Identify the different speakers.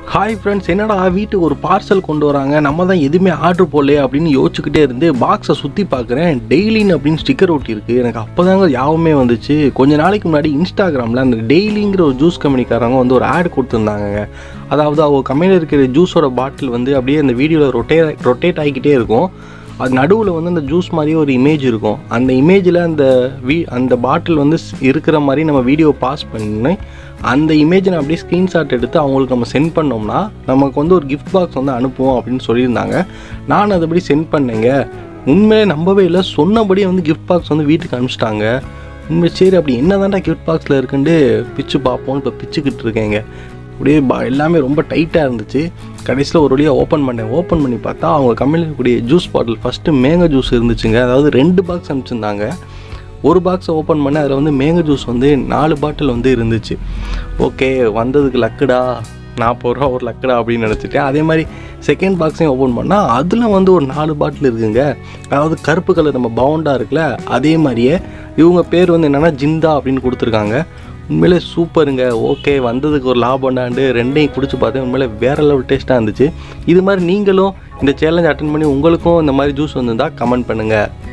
Speaker 1: hi friends என்னடா வீட்டுக்கு ஒரு பார்சல் கொண்டு வராங்க நம்ம தான் எதுவுமே ஆர்டர் போடலையே அப்படின்னு யோசிச்சுக்கிட்டே இருந்து பாக்ஸை சுற்றி பார்க்குறேன் டெய்லின்னு அப்படின்னு ஸ்டிக்கர் ஒட்டியிருக்கு எனக்கு அப்போ தாங்க யாவுமே வந்துச்சு கொஞ்ச நாளைக்கு முன்னாடி இன்ஸ்டாகிராமில் அந்த டெய்லிங்கிற ஒரு ஜூஸ் கம்பெனிக்காரங்க வந்து ஒரு ஆட் கொடுத்துருந்தாங்க அதாவது அவங்க கம்பெனியில் இருக்கிற ஜூஸோட பாட்டில் வந்து அப்படியே அந்த வீடியோவில் ரொட்டே ரொட்டேட் ஆகிக்கிட்டே இருக்கும் அது நடுவில் வந்து அந்த ஜூஸ் மாதிரியே ஒரு இமேஜ் இருக்கும் அந்த இமேஜில் அந்த வீ அந்த பாட்டில் வந்து ஸ்- இருக்கிற மாதிரி நம்ம வீடியோ பாஸ் பண்ணி அந்த இமேஜை நான் அப்படியே ஸ்க்ரீன்ஷாட் எடுத்து அவங்களுக்கு நம்ம சென்ட் பண்ணோம்னா நமக்கு வந்து ஒரு கிஃப்ட் பாக்ஸ் வந்து அனுப்புவோம் அப்படின்னு சொல்லியிருந்தாங்க நான் அதுபடி சென்ட் பண்ணேங்க உண்மையிலே நம்பவே இல்லை சொன்னபடியே வந்து கிஃப்ட் பாக்ஸ் வந்து வீட்டுக்கு அனுப்பிச்சிட்டாங்க உண்மை சரி அப்படி என்ன தான்டா கிஃப்ட் பாக்ஸில் இருக்குன்ட்டு பிச்சு பார்ப்போம் இப்போ பிச்சுக்கிட்டு இருக்கேங்க அப்படியே பா எல்லாமே ரொம்ப டைட்டாக இருந்துச்சு கடைசியில் ஒரு வழியாக ஓப்பன் பண்ணேன் ஓப்பன் பண்ணி பார்த்தா அவங்க கம்பெனியில் இருக்கக்கூடிய juice bottle first mango juice இருந்துச்சுங்க அதாவது ரெண்டு பாக்ஸ் அனுப்பிச்சிருந்தாங்க ஒரு பாக்ஸை ஓப்பன் பண்ண அதில் வந்து மேங்க ஜூஸ் வந்து நாலு பாட்டில் வந்து இருந்துச்சு ஓகே வந்ததுக்கு லக்குடா நாற்பது ரூபா ஒரு லக்குடா அப்படின்னு நினச்சிட்டேன் அதே மாதிரி செகண்ட் பாக்ஸையும் ஓப்பன் பண்ணால் அதில் வந்து ஒரு நாலு பாட்டில் இருக்குங்க அதாவது கருப்பு கலர் நம்ம பவுண்டாக இருக்குல்ல அதே மாதிரியே இவங்க பேர் வந்து என்னென்னா ஜிந்தா அப்படின்னு கொடுத்துருக்காங்க உண்மையிலே சூப்பருங்க ஓகே வந்ததுக்கு ஒரு லாபம்டாண்டு ரெண்டையும் குடிச்சு பார்த்தேன் உண்மையிலே வேறு லெவல் டேஸ்ட்டாக இருந்துச்சு இது மாதிரி நீங்களும் இந்த சேலஞ்ச் அட்டன் பண்ணி உங்களுக்கும் இந்த மாதிரி ஜூஸ் வந்திருந்தால் கமெண்ட் பண்ணுங்கள்